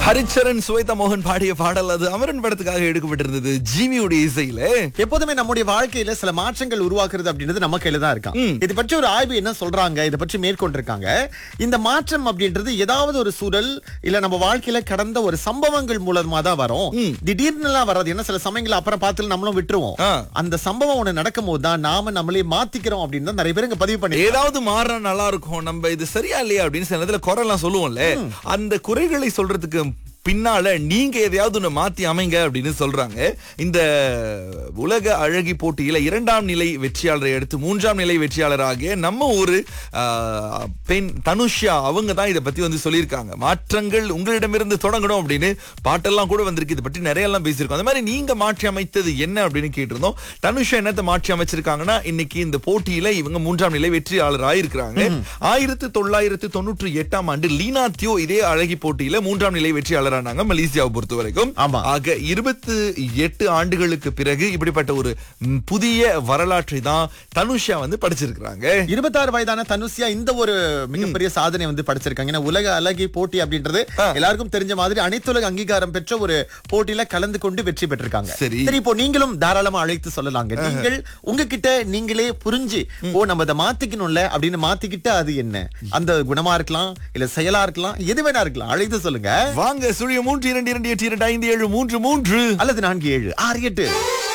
ஹரிச்சரன் சுவேதா மோகன் பாடிய பாடல் அது அமரன் படத்துக்காக எடுக்கப்பட்டிருந்தது ஜிமியுடைய இசையில எப்போதுமே நம்முடைய வாழ்க்கையில சில மாற்றங்கள் உருவாக்குறது அப்படின்றது நம்ம கையில தான் இருக்கான் இது பற்றி ஒரு ஆய்வு என்ன சொல்றாங்க இதை பற்றி மேற்கொண்டிருக்காங்க இந்த மாற்றம் அப்படின்றது ஏதாவது ஒரு சூழல் இல்ல நம்ம வாழ்க்கையில கடந்த ஒரு சம்பவங்கள் மூலமா தான் வரும் திடீர்னு எல்லாம் வராது என்ன சில சமயங்கள் அப்புறம் பார்த்து நம்மளும் விட்டுருவோம் ஆ. அந்த சம்பவம் ஒண்ணு நடக்கும் போது தான் நாம நம்மளே மாத்திக்கிறோம் அப்படின்னு தான் நிறைய பேர் இங்க பதிவு பண்ணி ஏதாவது மாறினா நல்லா இருக்கும் நம்ம இது சரியா இல்லையா அப்படின்னு சில நேரத்துல குறைலாம் சொல்லுவோம்ல அந்த குறைகளை சொல்றதுக்கு பின்னால நீங்க எதையாவது ஒண்ணு மாத்தி அமைங்க அப்படின்னு சொல்றாங்க இந்த உலக அழகி போட்டியில இரண்டாம் நிலை வெற்றியாளரை எடுத்து மூன்றாம் நிலை வெற்றியாளராகிய நம்ம ஒரு ஆஹ், பெண் தனுஷ்யா அவங்க தான் இதை பத்தி வந்து சொல்லியிருக்காங்க மாற்றங்கள் உங்களிடமிருந்து தொடங்கணும் அப்படின்னு பாட்டெல்லாம் கூட வந்திருக்கு இதை பற்றி நிறைய எல்லாம் பேசியிருக்கோம் அந்த மாதிரி நீங்க மாற்றி அமைத்தது என்ன அப்படின்னு கேட்டிருந்தோம் தனுஷா என்னத்தை மாற்றி அமைச்சிருக்காங்கன்னா இன்னைக்கு இந்த போட்டியில இவங்க மூன்றாம் நிலை வெற்றியாளர் ஆயிருக்கிறாங்க ஆயிரத்து தொள்ளாயிரத்து தொண்ணூற்றி எட்டாம் ஆண்டு லீனா தியோ இதே அழகி போட்டியில மூன்றாம் நிலை வெற்றியாளரானாங்க மலேசியாவை பொறுத்த வரைக்கும் ஆமா. ஆக இருபத்தி எட்டு ஆண்டுகளுக்கு பிறகு இப்படிப்பட்ட ஒரு ம், புதிய வரலாற்றை தான் தனுஷா வந்து படிச்சிருக்கிறாங்க இருபத்தாறு வயதான தனுசியா இந்த ஒரு மிகப்பெரிய சாதனை வந்து படிச்சிருக்காங்க ஏன்னா உலக அழகி போட்டி அப்படின்றது எல்லாருக்கும் தெரிஞ்ச மாதிரி அனைத்துலக அங்கீகாரம் பெற்ற ஒரு போட்டியில கலந்து கொண்டு வெற்றி பெற்றிருக்காங்க சரி. சரி இப்போ நீங்களும் தாராளமா அழைத்து சொல்லலாங்க நீங்கள் உங்ககிட்ட நீங்களே புரிஞ்சு ஓ நம்ம அதை மாத்திக்கணும்ல அப்படின்னு மாத்திக்கிட்டு அது என்ன அந்த குணமா இருக்கலாம் இல்ல செயலா இருக்கலாம் எது வேணா இருக்கலாம் அழைத்து சொல்லுங்க வாங்க சுழிய மூன்று இரண்டு இரண்டு எட்டு இரண்டு ஐந்து ஏழு மூன்று மூன்று அல்லது நான்கு ஏழு ஆறு எட்டு